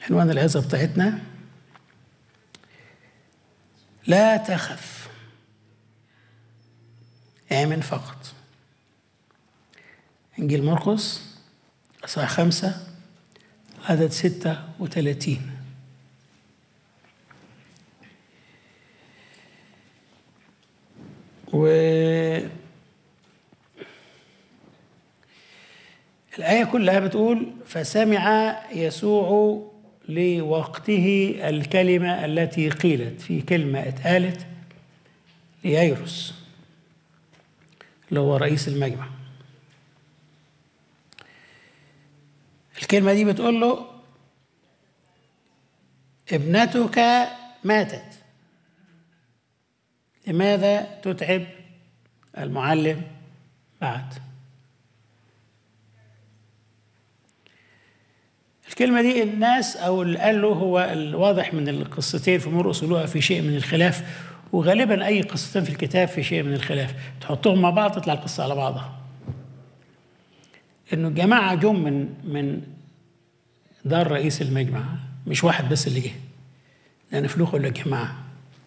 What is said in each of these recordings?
عنوان العظة بتاعتنا لا تخف آمن فقط إنجيل مرقس أصحاح خمسة عدد ستة وثلاثين و الآية كلها بتقول فسمع يسوع لوقته الكلمة التي قيلت في كلمة اتقالت لييروس اللي هو رئيس المجمع الكلمة دي بتقول له ابنتك ماتت لماذا تتعب المعلم بعد الكلمة دي الناس أو اللي قال له هو الواضح من القصتين في مرقس ولوقا في شيء من الخلاف وغالبا أي قصتين في الكتاب في شيء من الخلاف تحطهم مع بعض تطلع القصة على بعضها إنه الجماعة جم من من دار رئيس المجمع مش واحد بس اللي جه لأن فلوخ ولا جماعة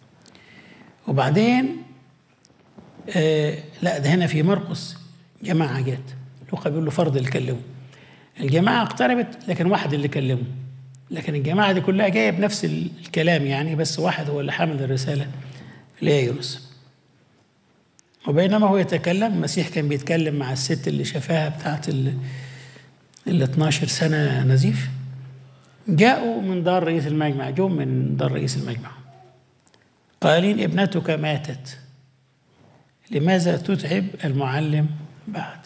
وبعدين آه لا ده هنا في مرقس جماعة جت لوقا بيقول له فرض اللي كلمه الجماعة اقتربت لكن واحد اللي كلمه لكن الجماعة دي كلها جاية بنفس الكلام يعني بس واحد هو اللي حامل الرسالة ليوسف وبينما هو يتكلم المسيح كان بيتكلم مع الست اللي شافاها بتاعت ال ال 12 سنة نزيف جاءوا من دار رئيس المجمع جو من دار رئيس المجمع قائلين ابنتك ماتت لماذا تتعب المعلم بعد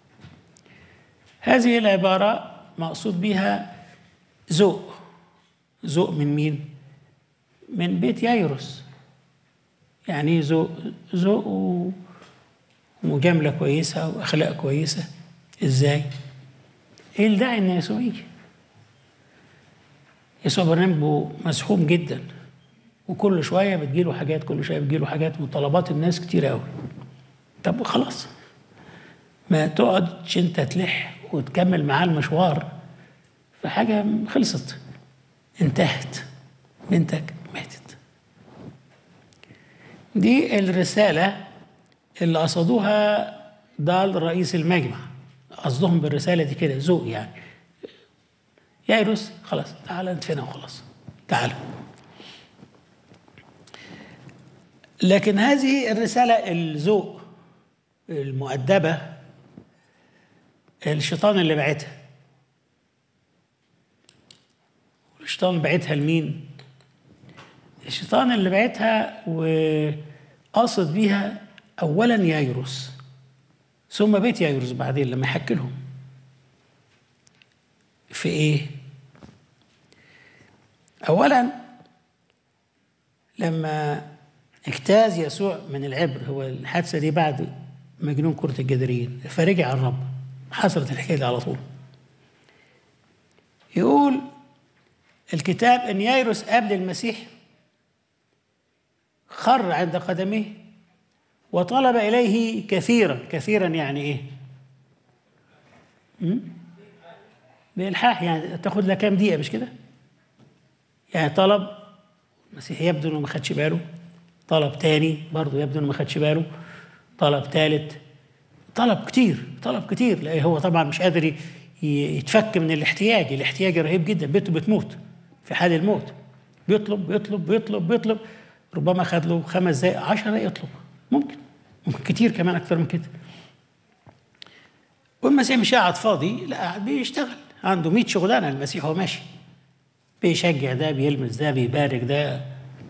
هذه العبارة مقصود بها ذوق ذوق من مين؟ من بيت يايروس يعني ذوق ذوق ومجاملة كويسة وأخلاق كويسة إزاي؟ إيه الداعي إن يسوع يجي؟ يسوع برنامجه مسحوم جدا وكل شوية بتجيله حاجات كل شوية بتجيله حاجات وطلبات الناس كتير قوي طب خلاص ما تقعدش انت تلح وتكمل معاه المشوار فحاجة خلصت انتهت بنتك ماتت دي الرسالة اللي قصدوها دال رئيس المجمع قصدهم بالرسالة دي كده ذوق يعني يايروس خلاص تعالى ندفنها وخلاص تعالى لكن هذه الرسالة الذوق المؤدبة الشيطان اللي بعتها الشيطان بعتها لمين؟ الشيطان اللي بعتها وقاصد بيها أولا يايروس ثم بيت يايروس بعدين لما يحكي لهم في إيه؟ أولا لما اجتاز يسوع من العبر هو الحادثة دي بعد مجنون كرة الجدريين فرجع الرب حصلت الحكاية دي على طول يقول الكتاب ان ييروس قبل المسيح خر عند قدميه وطلب اليه كثيرا كثيرا يعني ايه بإلحاح يعني تاخد لها كام دقيقة مش كده يعني طلب المسيح يبدو انه ما خدش باله طلب تاني برضه يبدو انه ما خدش باله طلب ثالث طلب كتير طلب كتير لأن هو طبعا مش قادر يتفك من الاحتياج الاحتياج رهيب جدا بنته بتموت في حال الموت بيطلب بيطلب بيطلب بيطلب ربما خد له خمس دقائق 10 دقائق يطلب ممكن ممكن كتير كمان اكتر من كده والمسيح مش قاعد فاضي لا قاعد بيشتغل عنده 100 شغلانه المسيح هو ماشي بيشجع ده بيلمس ده بيبارك ده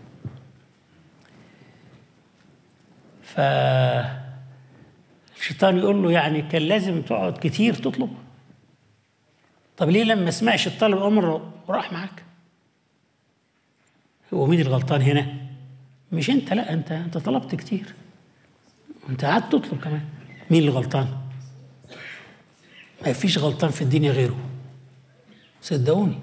ف الشيطان يقول له يعني كان لازم تقعد كتير تطلب طب ليه لما سمعش الطلب امر وراح معاك هو مين الغلطان هنا مش انت لا انت انت طلبت كتير انت قعدت تطلب كمان مين اللي غلطان ما فيش غلطان في الدنيا غيره صدقوني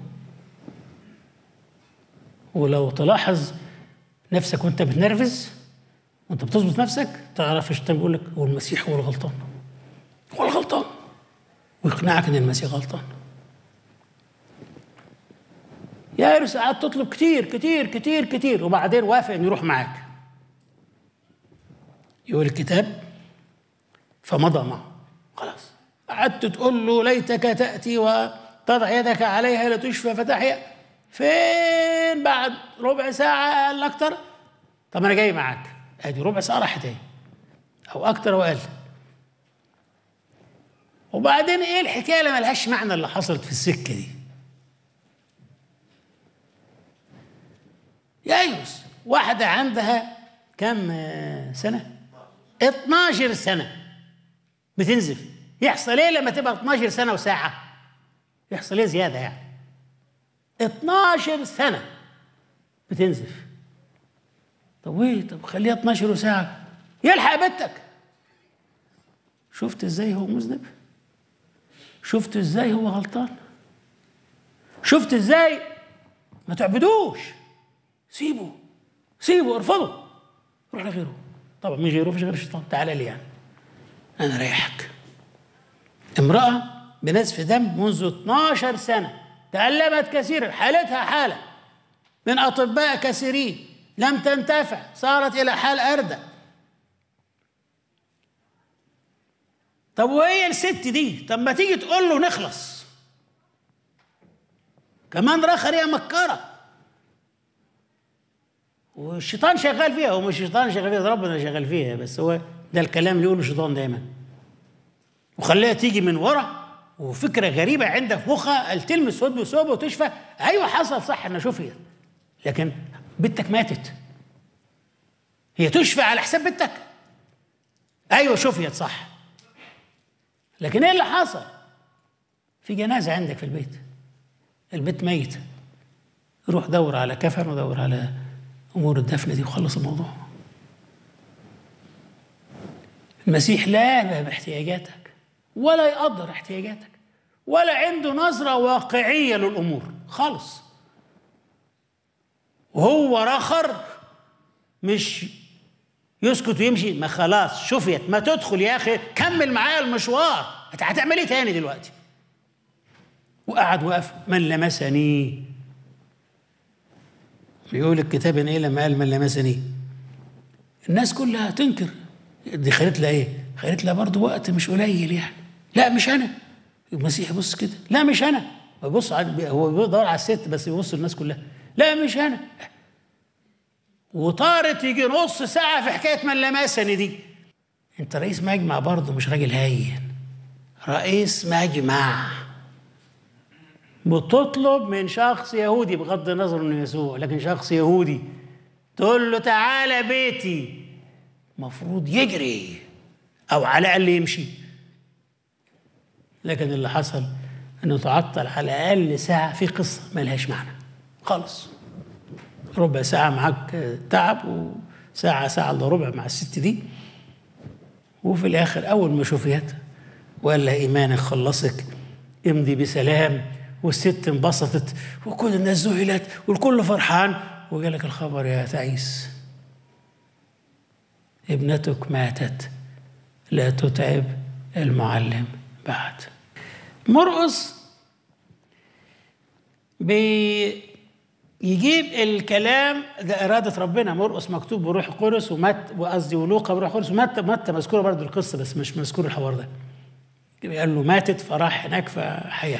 ولو تلاحظ نفسك وانت بتنرفز وانت بتظبط نفسك تعرف الشيطان بيقول لك هو المسيح هو الغلطان هو الغلطان ويقنعك ان المسيح غلطان يا قعدت تطلب كتير كتير كتير كتير وبعدين وافق انه يروح معاك يقول الكتاب فمضى معه خلاص قعدت تقول له ليتك تأتي وتضع يدك عليها لتشفى فتحيا فين بعد ربع ساعة قال أكتر طب أنا جاي معاك أدي ربع ساعة راحت اهي أو أكتر أو أقل وبعدين إيه الحكاية اللي ملهاش معنى اللي حصلت في السكة دي يا أيوس واحدة عندها كم سنة 12 سنة بتنزف يحصل ايه لما تبقى 12 سنة وساعة يحصل ايه زيادة يعني 12 سنة بتنزف طب ايه طب خليها 12 ساعة يلحق بنتك شفت ازاي هو مذنب شفت ازاي هو غلطان شفت ازاي ما تعبدوش سيبه سيبه ارفضه روح لغيره طبعا مين غيره مفيش غير الشيطان تعالى لي يعني انا ريحك امراه بنزف دم منذ 12 سنه تألمت كثيرا حالتها حاله من اطباء كثيرين لم تنتفع صارت الى حال اردى طب وهي الست دي طب ما تيجي تقول له نخلص كمان رخر يا مكره والشيطان شغال فيها هو مش الشيطان شغال فيها ده ربنا شغال فيها بس هو ده الكلام اللي يقوله الشيطان دايما وخليها تيجي من ورا وفكرة غريبة عندها في مخها قال تلمس ود وثوبه وتشفى أيوة حصل صح أنا شفيت لكن بنتك ماتت هي تشفى على حساب بنتك أيوة شفيت صح لكن إيه اللي حصل في جنازة عندك في البيت البيت ميت روح دور على كفن ودور على امور الدفن دي وخلص الموضوع المسيح لا يهتم باحتياجاتك ولا يقدر احتياجاتك ولا عنده نظره واقعيه للامور خالص وهو رخر مش يسكت ويمشي ما خلاص شفيت ما تدخل يا اخي كمل معايا المشوار انت هتعمل ايه تاني دلوقتي وقعد وقف من لمسني بيقول الكتاب ان ايه لما قال من لمسني الناس كلها تنكر دي خدت لها ايه؟ خدت لها برضه وقت مش قليل يعني لا مش انا المسيح يبص كده لا مش انا بيبص هو بيدور على الست بس بيبص الناس كلها لا مش انا وطارت يجي نص ساعة في حكاية من لمسني دي انت رئيس مجمع برضه مش راجل هين رئيس مجمع بتطلب من شخص يهودي بغض النظر انه يسوع لكن شخص يهودي تقول له تعالى بيتي مفروض يجري او على الاقل يمشي لكن اللي حصل انه تعطل على الاقل ساعه في قصه ملهاش معنى خالص ربع ساعه معاك تعب وساعه ساعه الا ربع مع الست دي وفي الاخر اول ما شفيت وقال لها ايمانك خلصك امضي بسلام والست انبسطت وكل الناس ذهلت والكل فرحان وجالك الخبر يا تعيس ابنتك ماتت لا تتعب المعلم بعد مرقص بيجيب الكلام ده إرادة ربنا مرقص مكتوب بروح القدس ومت وقصدي ولوقا بروح القدس ومتى متى مذكورة برضه القصة بس مش مذكور الحوار ده قال له ماتت فراح هناك فحياها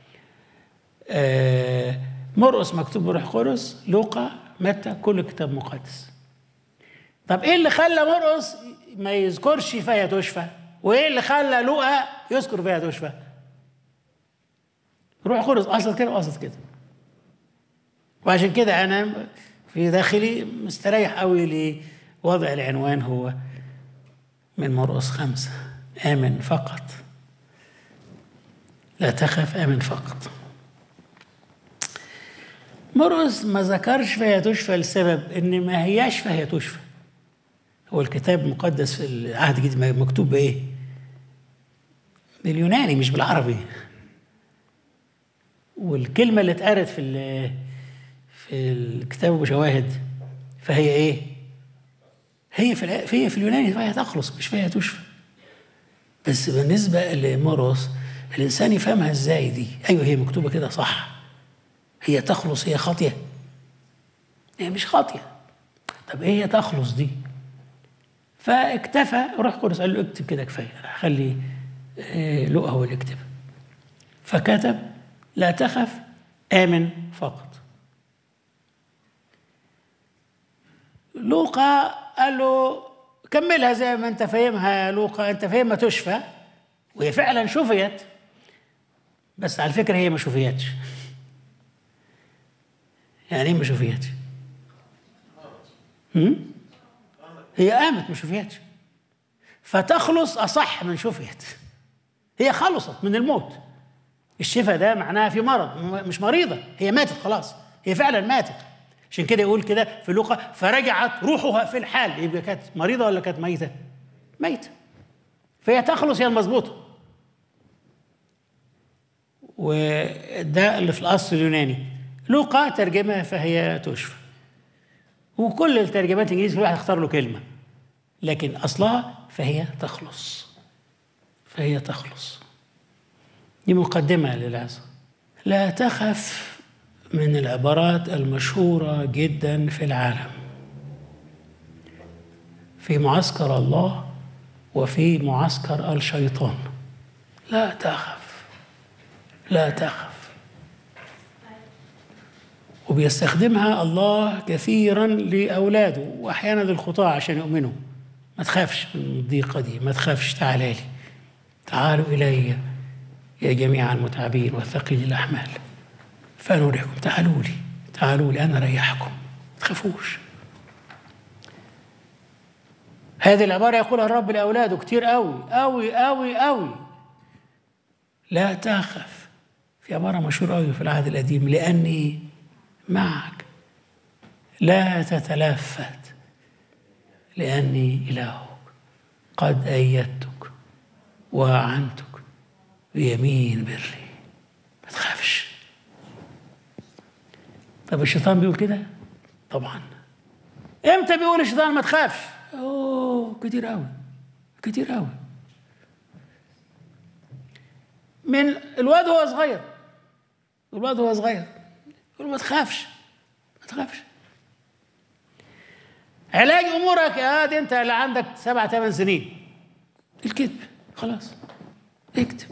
آه مرقص مكتوب بروح القدس لوقا متى كل كتاب مقدس طب ايه اللي خلى مرقص ما يذكرش فيها تشفى وايه اللي خلى لوقا يذكر فيها تشفى روح القدس قصد كده وقصد كده وعشان كده انا في داخلي مستريح قوي لوضع العنوان هو من مرقص خمسة آمن فقط لا تخف آمن فقط مرقص ما ذكرش فهي تشفى لسبب ان ما هياش فهي تشفى هو الكتاب المقدس في العهد الجديد مكتوب بايه باليوناني مش بالعربي والكلمه اللي اتقالت في في الكتاب ابو شواهد فهي ايه هي في هي في اليوناني فهي تخلص مش فهي تشفى بس بالنسبه لمرقص الانسان يفهمها ازاي دي ايوه هي مكتوبه كده صح هي تخلص هي خاطيه هي مش خاطيه طب ايه هي تخلص دي فاكتفى روح قدس قال له اكتب كده كفايه خلي آه، لقى هو اللي يكتب فكتب لا تخف آمن فقط لوقا قال له كملها زي ما انت فاهمها يا لوقا انت فاهمها تشفى وهي فعلا شفيت بس على فكره هي ما شفيتش يعني ايه ما شفيتش هم؟ هي قامت ما شفيتش فتخلص اصح من شفيت هي خلصت من الموت الشفاء ده معناها في مرض م- مش مريضه هي ماتت خلاص هي فعلا ماتت عشان كده يقول كده في لوقا فرجعت روحها في الحال يبقى كانت مريضه ولا كانت ميته؟ ميته فهي تخلص هي المظبوطه وده اللي في الاصل اليوناني لوقا ترجمها فهي تشفى وكل الترجمات الانجليزي كل واحد يختار له كلمه لكن اصلها فهي تخلص فهي تخلص دي مقدمه للعظه لا تخف من العبارات المشهوره جدا في العالم في معسكر الله وفي معسكر الشيطان لا تخف لا تخف وبيستخدمها الله كثيرا لاولاده واحيانا للخطاه عشان يؤمنوا ما تخافش من الضيقه دي ما تخافش تعالى لي تعالوا الي يا جميع المتعبين والثقيل الاحمال فنريحكم تعالوا لي تعالوا لي انا اريحكم ما تخافوش هذه العبارة يقولها الرب لأولاده كتير قوي قوي قوي قوي لا تخف في عبارة مشهورة قوي في العهد القديم لأني معك لا تتلفت لأني إلهك قد أيدتك وأعنتك بيمين بري ما تخافش طب الشيطان بيقول كده طبعا امتى بيقول الشيطان ما تخافش اوه كتير قوي كتير قوي من الواد وهو صغير الواد وهو صغير يقول ما تخافش ما تخافش علاج امورك يا واد انت اللي عندك سبع ثمان سنين الكذب خلاص اكتب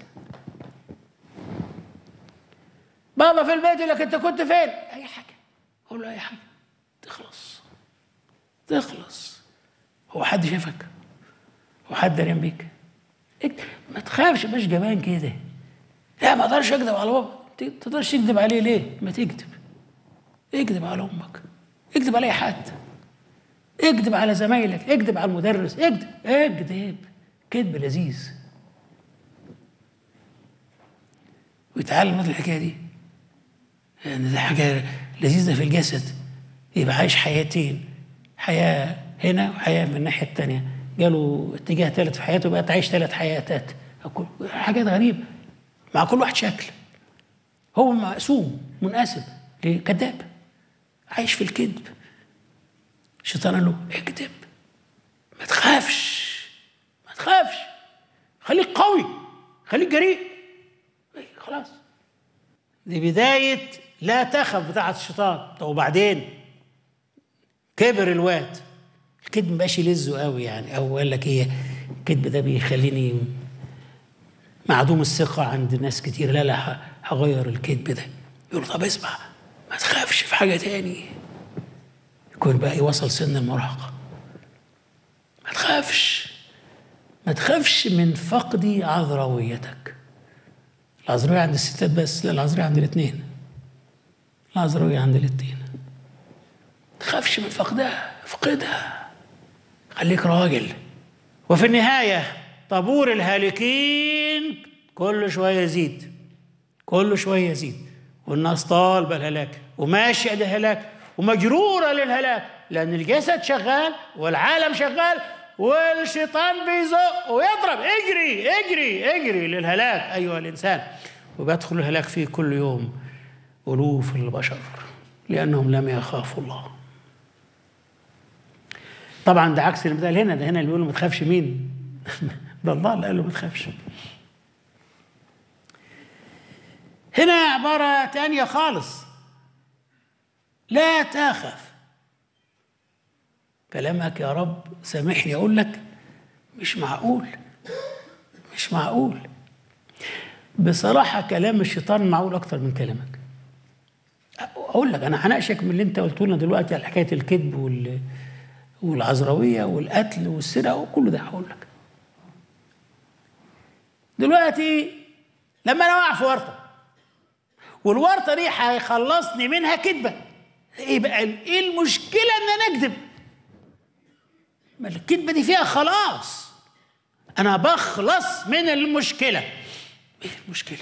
بابا في البيت يقول لك انت كنت فين؟ اي حاجه اقول له اي حاجه تخلص تخلص هو حد شافك هو حد دريان بيك اكتب. ما تخافش مش جبان كده لا ما اقدرش اكذب على بابا ت- تقدرش تكذب عليه ليه ما تكذب اكذب على امك اكذب على اي حد اكذب على زمايلك اكذب على المدرس اكذب اكذب كذب لذيذ ويتعلم مثل الحكايه دي يعني دي حاجه لذيذه في الجسد يبقى عايش حياتين حياه هنا وحياه من الناحيه الثانيه جاله اتجاه ثالث في حياته بقى عايش ثلاث حياتات أكل- حاجات غريبه مع كل واحد شكل هو مقسوم منقسم ليه؟ كذاب عايش في الكذب الشيطان قال له اكذب ما تخافش ما تخافش خليك قوي خليك جريء إيه، خلاص دي بداية لا تخف بتاعة الشيطان طب وبعدين كبر الواد الكذب مبقاش يلزه قوي يعني او قال لك ايه الكذب ده بيخليني معدوم الثقة عند ناس كتير لا لا ه- هغير الكذب ده يقول له طب اسمع ما تخافش في حاجة تاني يكون بقى يوصل سن المراهقة ما تخافش ما تخافش من فقد عذراويتك العذراوية عند الستات بس لا العذراوية عند الاثنين العذراوية عند الاثنين ما تخافش من فقدها افقدها خليك راجل وفي النهاية طابور الهالكين كل شوية يزيد كل شوية يزيد والناس طالبة الهلاك وماشية للهلاك ومجرورة للهلاك لأن الجسد شغال والعالم شغال والشيطان بيزق ويضرب اجري اجري اجري للهلاك أيها الإنسان وبيدخل الهلاك فيه كل يوم ألوف البشر لأنهم لم يخافوا الله طبعا ده عكس المثال هنا ده هنا اللي بيقول له ما تخافش مين ده الله اللي قال له ما تخافش هنا عبارة تانية خالص لا تخف كلامك يا رب سامحني اقول لك مش معقول مش معقول بصراحة كلام الشيطان معقول أكتر من كلامك أقول لك أنا هناقشك من اللي أنت قلته لنا دلوقتي على حكاية الكذب وال والعذراوية والقتل والسرقة وكل ده هقول لك دلوقتي لما أنا واقع في ورطة والورطة دي هيخلصني منها كذبة إيه بقى إيه المشكلة إن أنا أكذب؟ ما الكذبة دي فيها خلاص أنا بخلص من المشكلة إيه المشكلة؟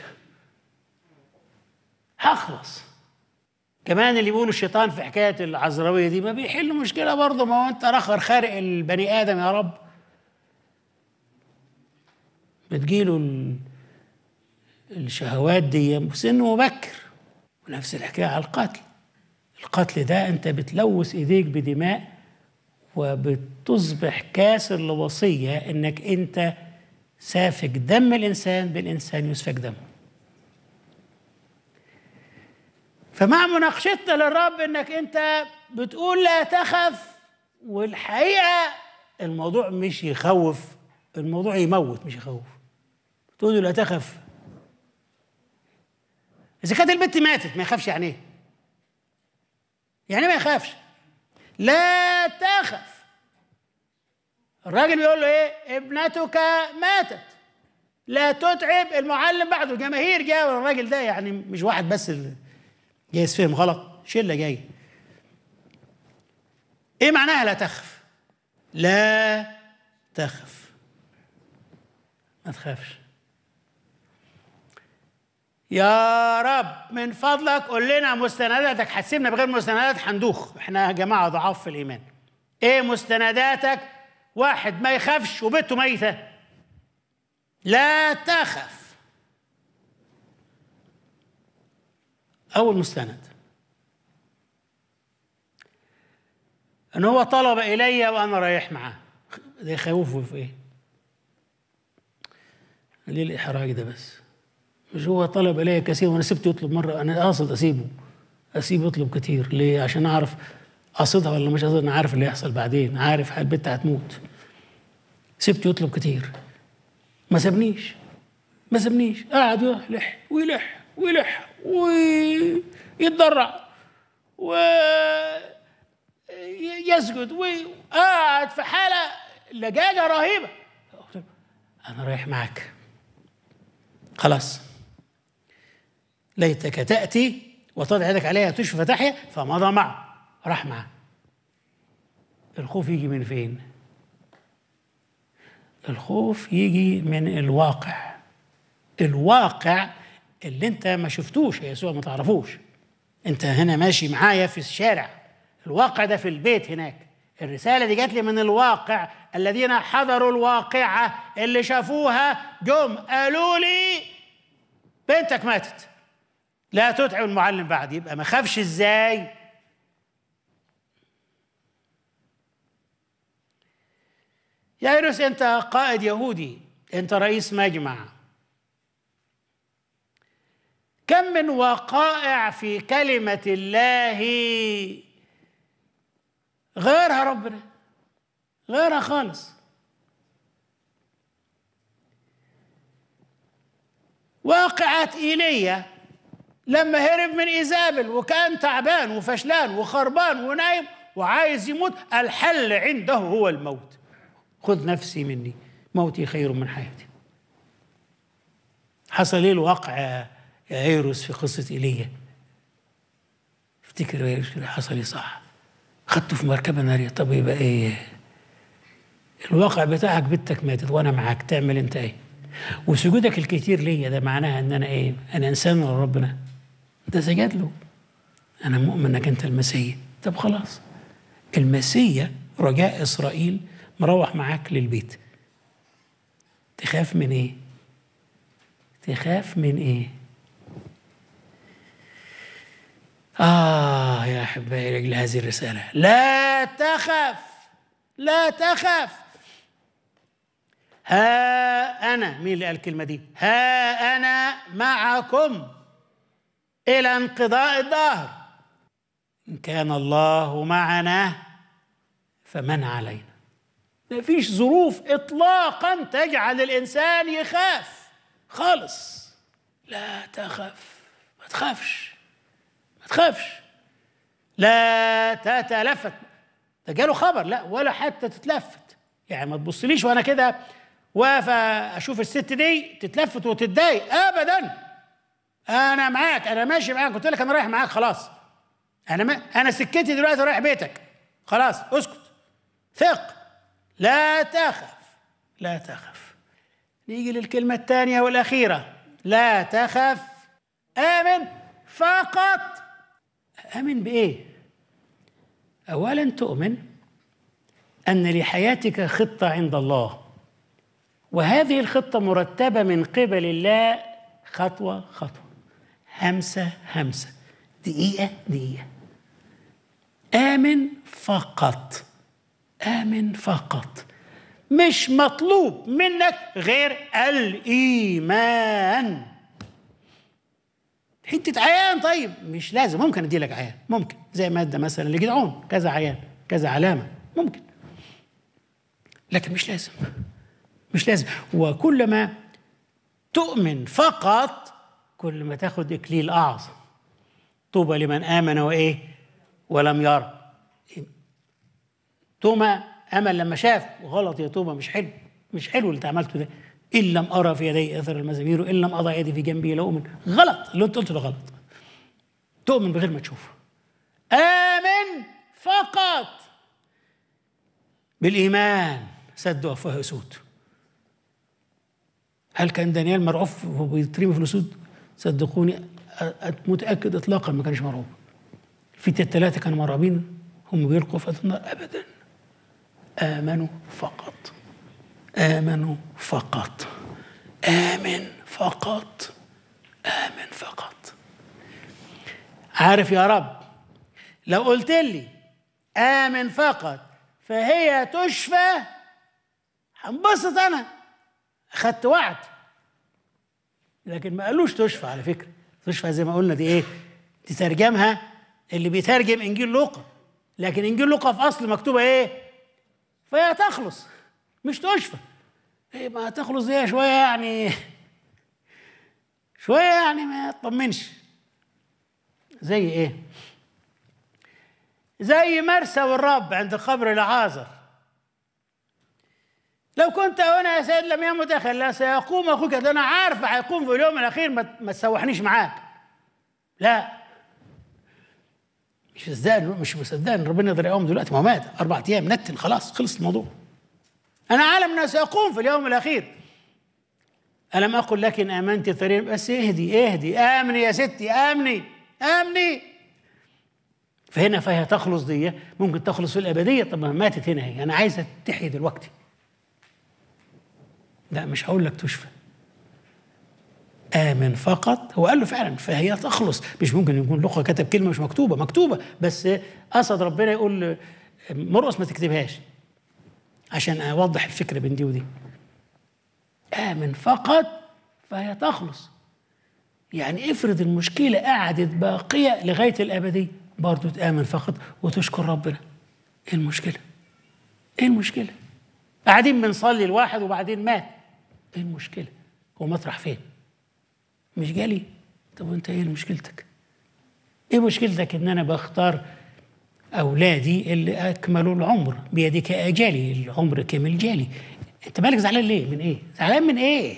هخلص كمان اللي بيقولوا الشيطان في حكاية العذراوية دي ما بيحل مشكلة برضه ما هو أنت رخر خارق البني آدم يا رب بتجيله ال- الشهوات دي في سن مبكر ونفس الحكاية على القتل القتل ده أنت بتلوث إيديك بدماء وبتصبح كاسر لوصية إنك أنت سافك دم الإنسان بالإنسان يسفك دمه فمع مناقشتنا للرب انك انت بتقول لا تخف والحقيقه الموضوع مش يخوف الموضوع يموت مش يخوف تقول له لا تخف اذا كانت البنت ماتت ما يخافش يعني ايه يعني ما يخافش لا تخف الراجل بيقول له ايه ابنتك ماتت لا تتعب المعلم بعده الجماهير جايه ورا الراجل ده يعني مش واحد بس اللي جايز فهم غلط شله جاي ايه معناها لا تخف لا تخف ما تخافش يا رب من فضلك قول لنا مستنداتك هتسيبنا بغير مستندات هندوخ احنا يا جماعه ضعاف في الايمان ايه مستنداتك واحد ما يخافش وبنته ميته لا تخف أول مستند أن هو طلب إلي وأنا رايح معاه ده يخوفه في إيه؟ ليه الإحراج ده بس؟ مش هو طلب إلي كثير وأنا سبته يطلب مرة أنا قاصد أسيبه أسيبه يطلب كتير ليه؟ عشان أعرف قاصدها ولا مش قاصدها أنا عارف اللي هيحصل بعدين عارف البت هتموت سبته يطلب كتير ما سابنيش ما سابنيش قعد يلح ويلح ويلح ويتضرع ويسجد وقعد في حالة لجاجة رهيبة قلت له أنا رايح معك خلاص ليتك تأتي وتضع يدك عليها تشفى فتحيا فمضى معه راح معه الخوف يجي من فين؟ الخوف يجي من الواقع الواقع اللي انت ما شفتوش يا يسوع ما تعرفوش انت هنا ماشي معايا في الشارع الواقع ده في البيت هناك الرسالة دي جات لي من الواقع الذين حضروا الواقعة اللي شافوها جم قالوا لي بنتك ماتت لا تتعب المعلم بعد يبقى ما خافش ازاي يايروس انت قائد يهودي انت رئيس مجمع كم من وقائع في كلمة الله غيرها ربنا غيرها خالص واقعة إيليا لما هرب من إيزابل وكان تعبان وفشلان وخربان ونايم وعايز يموت الحل عنده هو الموت خذ نفسي مني موتي خير من حياتي حصل ايه الواقع يا ايروس في قصه ايليا افتكر يا ايروس حصل ايه صح خدته في مركبه ناريه طب يبقى ايه الواقع بتاعك بنتك ماتت وانا معاك تعمل انت ايه وسجودك الكتير ليا ده معناها ان انا ايه انا انسان ولا ربنا انت سجد له انا مؤمن انك انت المسيح طب خلاص المسيح رجاء اسرائيل مروح معاك للبيت تخاف من ايه تخاف من ايه آه يا أحبائي لأجل هذه الرسالة لا تخف لا تخف ها أنا مين اللي قال الكلمة دي ها أنا معكم إلى انقضاء الدهر إن كان الله معنا فمن علينا ما فيش ظروف إطلاقا تجعل الإنسان يخاف خالص لا تخف ما تخافش ما تخافش لا تتلفت ده جاله خبر لا ولا حتى تتلفت يعني ما تبصليش وانا كده واقف اشوف الست دي تتلفت وتتضايق ابدا انا معاك انا ماشي معاك قلت لك انا رايح معاك خلاص انا ما انا سكتي دلوقتي رايح بيتك خلاص اسكت ثق لا تخف لا تخف نيجي للكلمة الثانية والأخيرة لا تخف آمن فقط آمن بإيه؟ أولا تؤمن أن لحياتك خطة عند الله وهذه الخطة مرتبة من قبل الله خطوة خطوة همسة همسة دقيقة دقيقة آمن فقط آمن فقط مش مطلوب منك غير الإيمان حتة عيان طيب مش لازم ممكن أدي لك عيان ممكن زي مادة مثلا لجدعون كذا عيان كذا علامة ممكن لكن مش لازم مش لازم وكلما تؤمن فقط كل ما تاخد إكليل أعظم طوبى لمن آمن وإيه ولم يرى توما امل لما شاف غلط يا توما مش حلو مش حلو اللي انت عملته ده ان لم ارى في يدي اثر المزامير وان لم اضع يدي في جنبي لا اؤمن غلط اللي انت قلته ده غلط تؤمن بغير ما تشوف امن فقط بالايمان سدوا افواه اسود هل كان دانيال مرعوف وهو بيترمي في الاسود صدقوني متاكد اطلاقا ما كانش مرعوب في الثلاثه كانوا مرعوبين هم بيلقوا في النار ابدا امنوا فقط امنوا فقط امن فقط امن فقط عارف يا رب لو قلت لي امن فقط فهي تشفى هنبسط انا اخدت وعد لكن ما قالوش تشفى على فكره تشفى زي ما قلنا دي ايه تترجمها اللي بيترجم انجيل لوقا لكن انجيل لوقا في اصل مكتوبه ايه فهي تخلص مش تشفى إيه ما تخلص دي شويه يعني شويه يعني ما تطمنش زي ايه زي مرسى والرب عند قبر العازر لو كنت هنا يا سيد لم يمت اخي لا سيقوم اخوك ده انا عارف هيقوم في اليوم الاخير ما, ما تسوحنيش معاك لا مش مصدق مش مصدق ان ربنا يقدر يقوم دلوقتي ما هو مات اربع ايام نتن خلاص خلص الموضوع انا عالم انه سيقوم في اليوم الاخير الم اقل لك ان امنت ثريا بس اهدي اهدي امني يا ستي امني امني فهنا فهي تخلص دي ممكن تخلص في الابديه طب ما ماتت هنا هي انا عايزه تحيي دلوقتي لا مش هقول لك تشفى آمن فقط هو قال له فعلا فهي تخلص مش ممكن يكون لقى كتب كلمة مش مكتوبة مكتوبة بس قصد ربنا يقول مرقص ما تكتبهاش عشان أوضح الفكرة بين دي ودي آمن فقط فهي تخلص يعني افرض المشكلة قعدت باقية لغاية الأبدية برضه تآمن فقط وتشكر ربنا ايه المشكلة؟ ايه المشكلة؟ قاعدين بنصلي الواحد وبعدين مات ايه المشكلة؟ هو مطرح فين؟ مش جالي طب وانت ايه مشكلتك ايه مشكلتك ان انا بختار اولادي اللي اكملوا العمر بيدك اجالي العمر كمل جالي انت مالك زعلان ليه من ايه زعلان من ايه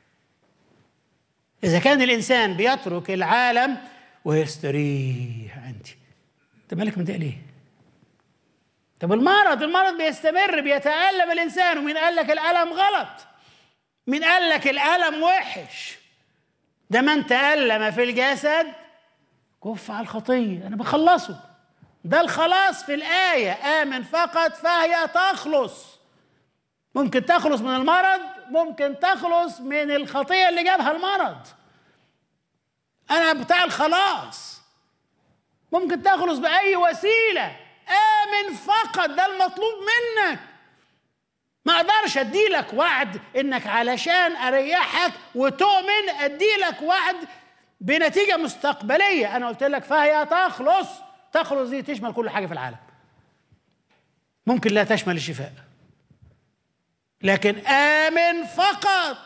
اذا كان الانسان بيترك العالم ويستريح عندي انت مالك متضايق ليه طب المرض المرض بيستمر بيتألم الإنسان ومين قال لك الألم غلط مين قال لك الألم وحش ده من تألم في الجسد كف على الخطية أنا بخلصه ده الخلاص في الآية آمن فقط فهي تخلص ممكن تخلص من المرض ممكن تخلص من الخطية اللي جابها المرض أنا بتاع الخلاص ممكن تخلص بأي وسيلة آمن فقط ده المطلوب منك ما اقدرش اديلك وعد انك علشان اريحك وتؤمن اديلك وعد بنتيجه مستقبليه انا قلت لك فهي تخلص تخلص دي تشمل كل حاجة في العالم ممكن لا تشمل الشفاء لكن آمن فقط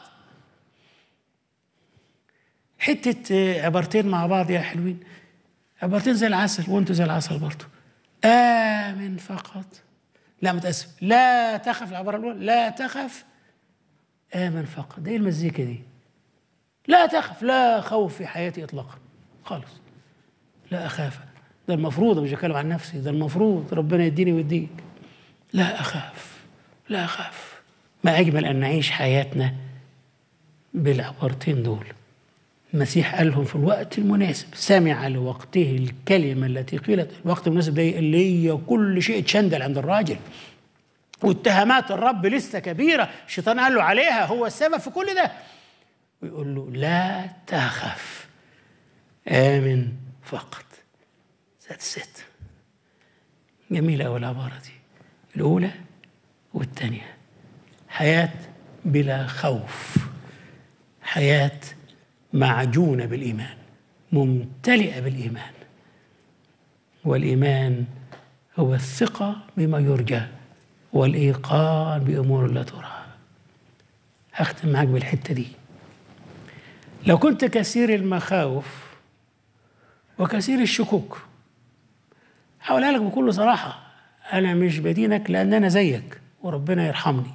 حتة عبارتين مع بعض يا حلوين عبارتين زي العسل وانتوا زي العسل برضه آمن فقط لا متأسف لا تخف العبارة الأولى لا تخف آمن فقط ده إيه المزيكا دي لا تخف لا خوف في حياتي إطلاقا خالص لا أخاف ده المفروض مش بتكلم عن نفسي ده المفروض ربنا يديني ويديك لا أخاف لا أخاف ما أجمل أن نعيش حياتنا بالعبارتين دول المسيح قالهم في الوقت المناسب سمع لوقته الكلمة التي قيلت الوقت المناسب ده اللي هي كل شيء اتشندل عند الراجل واتهامات الرب لسه كبيرة الشيطان قال له عليها هو السبب في كل ده ويقول له لا تخف آمن فقط ذات ست جميلة أوي العبارة دي الأولى والثانية حياة بلا خوف حياة معجونة بالإيمان ممتلئة بالإيمان والإيمان هو الثقة بما يرجى والإيقان بأمور لا ترى هختم معاك بالحتة دي لو كنت كثير المخاوف وكثير الشكوك هقولها لك بكل صراحة أنا مش بدينك لأن أنا زيك وربنا يرحمني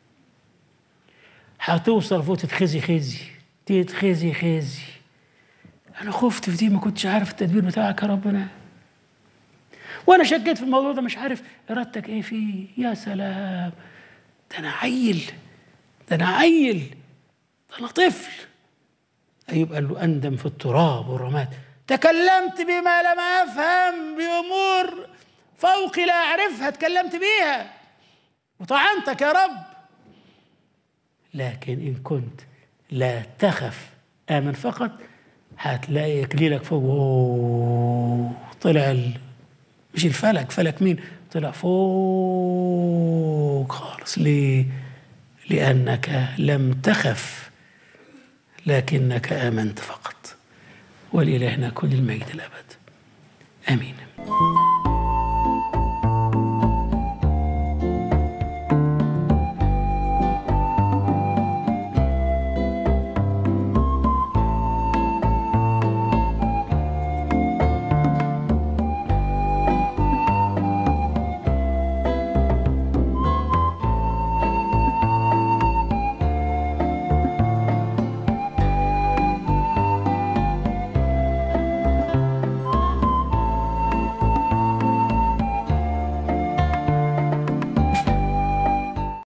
هتوصل فوق تتخزي خزي تتخزي خزي أنا خفت في دي ما كنتش عارف التدبير بتاعك يا ربنا وأنا شكيت في الموضوع ده مش عارف إرادتك إيه فيه يا سلام ده أنا عيل ده أنا عيل ده أنا طفل أيوب قال له أندم في التراب والرماد تكلمت بما لم أفهم بأمور فوق لا أعرفها تكلمت بيها وطعنتك يا رب لكن إن كنت لا تخف آمن فقط هتلاقي إكليلك فوق أوه طلع ال... مش الفلك فلك مين طلع فوق خالص ليه لأنك لم تخف لكنك آمنت فقط ولإلهنا كل المجد الأبد آمين